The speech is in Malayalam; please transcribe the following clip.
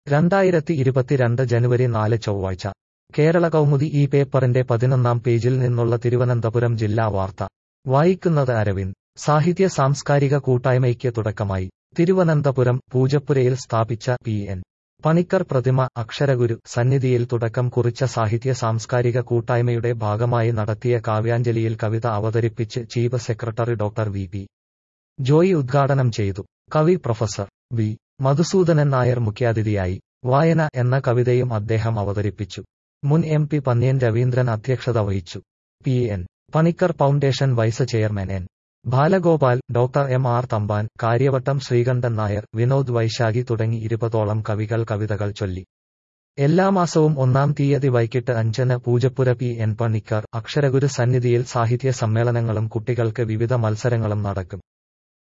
രണ്ടായിരത്തി ഇരുപത്തിരണ്ട് ജനുവരി നാല് ചൊവ്വാഴ്ച കേരള കൗമുദി ഈ പേപ്പറിന്റെ പതിനൊന്നാം പേജിൽ നിന്നുള്ള തിരുവനന്തപുരം ജില്ലാ വാർത്ത വായിക്കുന്നത് അരവിന്ദ് സാഹിത്യ സാംസ്കാരിക കൂട്ടായ്മയ്ക്ക് തുടക്കമായി തിരുവനന്തപുരം പൂജപ്പുരയിൽ സ്ഥാപിച്ച പി എൻ പണിക്കർ പ്രതിമ അക്ഷരഗുരു സന്നിധിയിൽ തുടക്കം കുറിച്ച സാഹിത്യ സാംസ്കാരിക കൂട്ടായ്മയുടെ ഭാഗമായി നടത്തിയ കാവ്യാഞ്ജലിയിൽ കവിത അവതരിപ്പിച്ച് chief secretary doctor V P Joy ഉദ്ഘാടനം ചെയ്തു കവി പ്രൊഫസർ വി മധുസൂദനൻ നായർ മുഖ്യാതിഥിയായി വായന എന്ന കവിതയും അദ്ദേഹം അവതരിപ്പിച്ചു മുൻ എം പി പന്ന്യൻ രവീന്ദ്രൻ അധ്യക്ഷത വഹിച്ചു P N Panicker foundation vice chairman N Balagopal doctor M R Thampan Kariavattom Sreekantan Nair Vinod Vaisakhi തുടങ്ങി ഇരുപതോളം കവികൾ കവിതകൾ ചൊല്ലി എല്ലാ മാസവും ഒന്നാം തീയതി വൈകിട്ട് അഞ്ചിന് പൂജപ്പുര പി എൻ പണിക്കർ അക്ഷരഗുരു സന്നിധിയിൽ സാഹിത്യ സമ്മേളനങ്ങളും കുട്ടികൾക്ക് വിവിധ മത്സരങ്ങളും നടക്കും